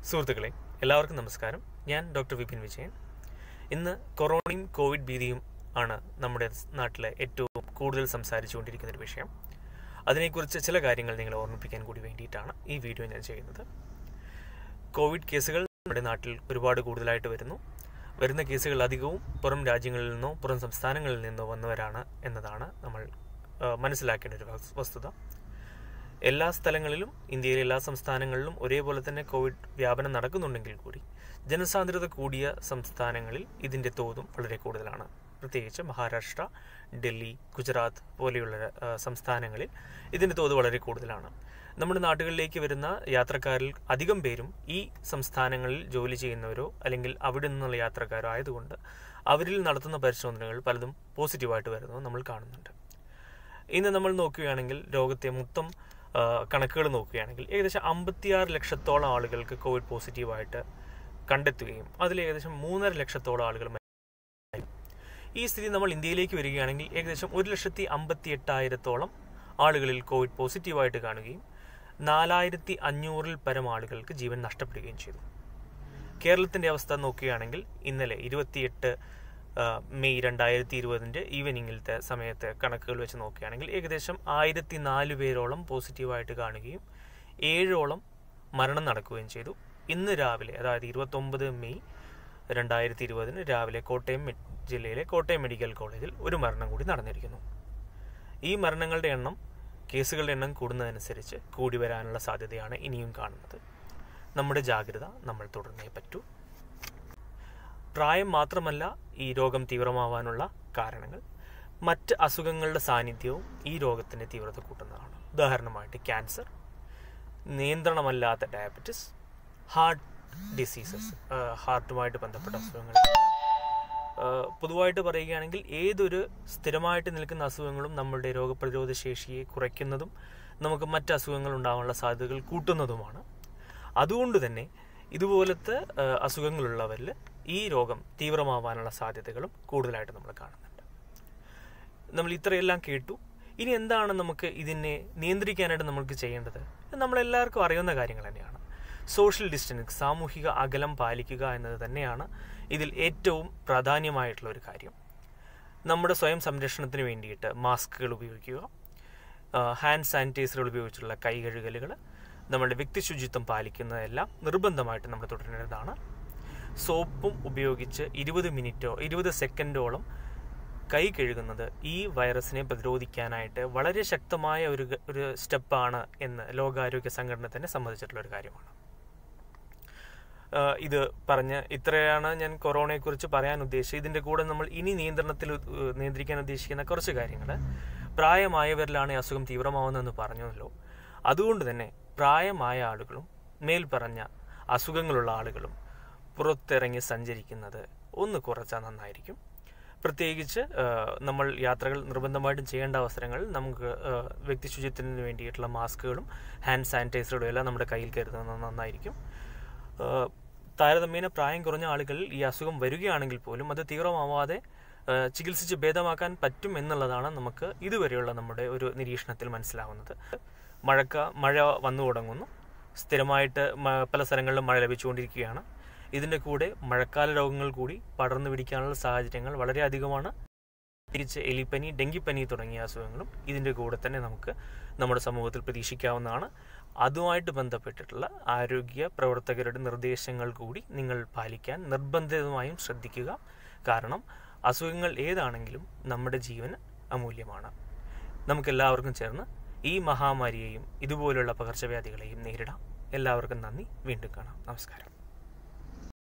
സുഹൃത്തുക്കളെ എല്ലാവർക്കും നമസ്കാരം ഞാൻ ഡോക്ടർ വിപിൻ വിജയൻ ഇന്ന് കൊറോണയും കോവിഡ് ഭീതിയും ആണ് നമ്മുടെ നാട്ടിലെ ഏറ്റവും കൂടുതൽ സംസാരിച്ചുകൊണ്ടിരിക്കുന്ന ഒരു വിഷയം അതിനെക്കുറിച്ച് ചില കാര്യങ്ങൾ നിങ്ങളെ ഓർമ്മിപ്പിക്കാൻ കൂടി വേണ്ടിയിട്ടാണ് ഈ വീഡിയോ ഞാൻ ചെയ്യുന്നത് കോവിഡ് കേസുകൾ നമ്മുടെ നാട്ടിൽ ഒരുപാട് കൂടുതലായിട്ട് വരുന്നു വരുന്ന കേസുകൾ അധികവും പുറം രാജ്യങ്ങളിൽ നിന്നോ പുറം സംസ്ഥാനങ്ങളിൽ നിന്നോ വന്നവരാണ് എന്നതാണ് നമ്മൾ ആ, മനസ്സിലാക്കേണ്ട ഒരു വസ്- വസ്തുത എല്ലാ സ്ഥലങ്ങളിലും ഇന്ത്യയിലെ എല്ലാ സംസ്ഥാനങ്ങളിലും ഒരേപോലെ തന്നെ കോവിഡ് വ്യാപനം നടക്കുന്നുണ്ടെങ്കിൽ കൂടി ജനസാന്ദ്രത കൂടിയ സംസ്ഥാനങ്ങളിൽ ഇതിൻ്റെ തോതും വളരെ കൂടുതലാണ് പ്രത്യേകിച്ച് മഹാരാഷ്ട്ര ഡൽഹി ഗുജറാത്ത് പോലെയുള്ള ആ, സംസ്ഥാനങ്ങളിൽ ഇതിൻ്റെ തോത് വളരെ കൂടുതലാണ് നമ്മുടെ നാട്ടുകളിലേക്ക് വരുന്ന യാത്രക്കാരിൽ അധികം പേരും ഈ സംസ്ഥാനങ്ങളിൽ ജോലി ചെയ്യുന്നവരോ അല്ലെങ്കിൽ അവിടെ നിന്നുള്ള യാത്രക്കാരോ ആയതുകൊണ്ട് അവരിൽ നടത്തുന്ന പരിശോധനകൾ പലതും പോസിറ്റീവായിട്ട് വരുന്നത് നമ്മൾ കാണുന്നുണ്ട് ഇന്ന് നമ്മൾ നോക്കുകയാണെങ്കിൽ ലോകത്തെ മൊത്തം ആ, കണക്കുകൾ നോക്കുകയാണെങ്കിൽ ഏകദേശം അമ്പത്തിയാറ് ലക്ഷത്തോളം ആളുകൾക്ക് കോവിഡ് പോസിറ്റീവായിട്ട് കണ്ടെത്തുകയും അതിൽ ഏകദേശം മൂന്നര ലക്ഷത്തോളം ആളുകൾ മരിച്ചു. ഈ സ്ഥിതി നമ്മൾ ഇന്ത്യയിലേക്ക് വരികയാണെങ്കിൽ ഏകദേശം ഒരു ലക്ഷത്തി അമ്പത്തി എട്ടായിരത്തോളം ആളുകളിൽ കോവിഡ് പോസിറ്റീവായിട്ട് കാണുകയും നാലായിരത്തി അഞ്ഞൂറിൽ പരം ആളുകൾക്ക് ജീവൻ നഷ്ടപ്പെടുകയും ചെയ്തു കേരളത്തിന്റെ അവസ്ഥ നോക്കുകയാണെങ്കിൽ ഇന്നലെ ഇരുപത്തിയെട്ട് ആ, മെയ് രണ്ടായിരത്തി ഇരുപതിൻ്റെ ഈവനിങ്ങിലത്തെ സമയത്തെ കണക്കുകൾ വെച്ച് നോക്കുകയാണെങ്കിൽ ഏകദേശം ആയിരത്തി നാല് പേരോളം പോസിറ്റീവായിട്ട് കാണുകയും ഏഴോളം മരണം നടക്കുകയും ചെയ്തു ഇന്ന് രാവിലെ അതായത് ഇരുപത്തൊമ്പത് മെയ് രണ്ടായിരത്തി ഇരുപതിന് രാവിലെ കോട്ടയം മെ- ജില്ലയിലെ കോട്ടയം മെഡിക്കൽ കോളേജിൽ ഒരു മരണം കൂടി നടന്നിരിക്കുന്നു ഈ മരണങ്ങളുടെ എണ്ണം കേസുകളുടെ എണ്ണം കൂടുന്നതനുസരിച്ച് കൂടി വരാനുള്ള സാധ്യതയാണ് ഇനിയും കാണുന്നത് നമ്മുടെ ജാഗ്രത നമ്മൾ തുടർന്നേ പറ്റൂ പ്രായം മാത്രമല്ല ഈ രോഗം തീവ്രമാവാനുള്ള കാരണങ്ങൾ മറ്റ് അസുഖങ്ങളുടെ സാന്നിധ്യവും ഈ രോഗത്തിൻ്റെ തീവ്രത കൂട്ടുന്നതാണ് ഉദാഹരണമായിട്ട് ക്യാൻസർ നിയന്ത്രണമല്ലാത്ത ഡയബറ്റിസ് ഹാർട്ട് ഡിസീസസ് ഹാർട്ടുമായിട്ട് ബന്ധപ്പെട്ട അസുഖങ്ങൾ ആഹ് പൊതുവായിട്ട് പറയുകയാണെങ്കിൽ ഏതൊരു സ്ഥിരമായിട്ട് നിൽക്കുന്ന അസുഖങ്ങളും നമ്മളുടെ രോഗപ്രതിരോധ ശേഷിയെ കുറയ്ക്കുന്നതും നമുക്ക് മറ്റ് അസുഖങ്ങൾ ഉണ്ടാകാനുള്ള സാധ്യതകൾ കൂട്ടുന്നതുമാണ് അതുകൊണ്ട് തന്നെ ഇതുപോലത്തെ ആഹ് അസുഖങ്ങളുള്ളവരിൽ ഈ രോഗം തീവ്രമാവാനുള്ള സാധ്യതകളും കൂടുതലായിട്ട് നമ്മൾ കാണുന്നുണ്ട് നമ്മൾ ഇത്രയെല്ലാം കേട്ടു ഇനി എന്താണ് നമുക്ക് ഇതിനെ നിയന്ത്രിക്കാനായിട്ട് നമുക്ക് ചെയ്യേണ്ടത് ഇത് നമ്മളെല്ലാവർക്കും അറിയുന്ന കാര്യങ്ങൾ തന്നെയാണ് സോഷ്യൽ ഡിസ്റ്റൻസ് സാമൂഹിക അകലം പാലിക്കുക എന്നത് തന്നെയാണ് ഇതിൽ ഏറ്റവും പ്രാധാന്യമായിട്ടുള്ള ഒരു കാര്യം നമ്മുടെ സ്വയം സംരക്ഷണത്തിന് വേണ്ടിയിട്ട് മാസ്കുകൾ ഉപയോഗിക്കുക ഹാൻഡ് സാനിറ്റൈസറുകൾ ഉപയോഗിച്ചുള്ള കൈ കഴുകലുകൾ നമ്മുടെ വ്യക്തി ശുചിത്വം പാലിക്കുന്നതെല്ലാം നിർബന്ധമായിട്ട് നമ്മൾ തുടരേണ്ടതാണ് സോപ്പും ഉപയോഗിച്ച് ഇരുപത് മിനിറ്റോ ഇരുപത് സെക്കൻഡോളം കൈ കഴുകുന്നത് ഈ വൈറസിനെ പ്രതിരോധിക്കാനായിട്ട് വളരെ ശക്തമായ ഒരു ഗ- ഒരു സ്റ്റെപ്പാണ് എന്ന് ലോകാരോഗ്യ സംഘടന തന്നെ സമ്മതിച്ചിട്ടുള്ള ഒരു കാര്യമാണ് ആഹ് ഇത് പറഞ്ഞ് ഇത്രയാണ് ഞാൻ കൊറോണയെക്കുറിച്ച് പറയാൻ ഉദ്ദേശിച്ചത് ഇതിൻ്റെ കൂടെ നമ്മൾ ഇനി നിയന്ത്രണത്തിൽ ഉ- നിയന്ത്രിക്കാൻ ഉദ്ദേശിക്കുന്ന കുറച്ച് കാര്യങ്ങൾ പ്രായമായവരിലാണ് ഈ അസുഖം തീവ്രമാവുന്നതെന്ന് പറഞ്ഞല്ലോ അതുകൊണ്ട് തന്നെ പ്രായമായ ആളുകളും മേൽ പറഞ്ഞ അസുഖങ്ങളുള്ള ആളുകളും പുറത്തിറങ്ങി സഞ്ചരിക്കുന്നത് ഒന്ന് കുറച്ചാൽ നന്നായിരിക്കും പ്രത്യേകിച്ച് ആഹ് നമ്മൾ യാത്രകൾ നിർബന്ധമായിട്ടും ചെയ്യേണ്ട അവസരങ്ങളിൽ നമുക്ക് ആഹ് വ്യക്തി ശുചിത്വത്തിന് വേണ്ടിയിട്ടുള്ള മാസ്കുകളും ഹാൻഡ് സാനിറ്റൈസറുകളും എല്ലാം നമ്മുടെ കയ്യിൽ കരുതുന്നത് നന്നായിരിക്കും ആഹ് താരതമ്യേന പ്രായം കുറഞ്ഞ ആളുകളിൽ ഈ അസുഖം വരികയാണെങ്കിൽ പോലും അത് തീവ്രമാവാതെ ആഹ് ചികിത്സിച്ച് ഭേദമാക്കാൻ പറ്റും എന്നുള്ളതാണ് നമുക്ക് ഇതുവരെയുള്ള നമ്മുടെ ഒരു നിരീക്ഷണത്തിൽ മനസ്സിലാവുന്നത് മഴക്ക മഴ വന്നു തുടങ്ങുന്നു സ്ഥിരമായിട്ട് മ- പല സ്ഥലങ്ങളിലും മഴ ലഭിച്ചുകൊണ്ടിരിക്കുകയാണ് ഇതിൻ്റെ കൂടെ മഴക്കാല രോഗങ്ങൾ കൂടി പടർന്നു പിടിക്കാനുള്ള സാഹചര്യങ്ങൾ വളരെ അധികമാണ് തിരിച്ച് എലിപ്പനി ഡെങ്കിപ്പനി തുടങ്ങിയ അസുഖങ്ങളും ഇതിൻ്റെ കൂടെ തന്നെ നമുക്ക് നമ്മുടെ സമൂഹത്തിൽ പ്രതീക്ഷിക്കാവുന്നതാണ് അതുമായിട്ട് ബന്ധപ്പെട്ടിട്ടുള്ള ആരോഗ്യ പ്രവർത്തകരുടെ നിർദ്ദേശങ്ങൾ കൂടി നിങ്ങൾ പാലിക്കാൻ നിർബന്ധിതമായും ശ്രദ്ധിക്കുക കാരണം അസുഖങ്ങൾ ഏതാണെങ്കിലും നമ്മുടെ ജീവന് അമൂല്യമാണ് നമുക്കെല്ലാവർക്കും ചേർന്ന് ഈ മഹാമാരിയെയും ഇതുപോലുള്ള പകർച്ചവ്യാധികളെയും നേരിടാം എല്ലാവർക്കും നന്ദി വീണ്ടും കാണാം നമസ്കാരം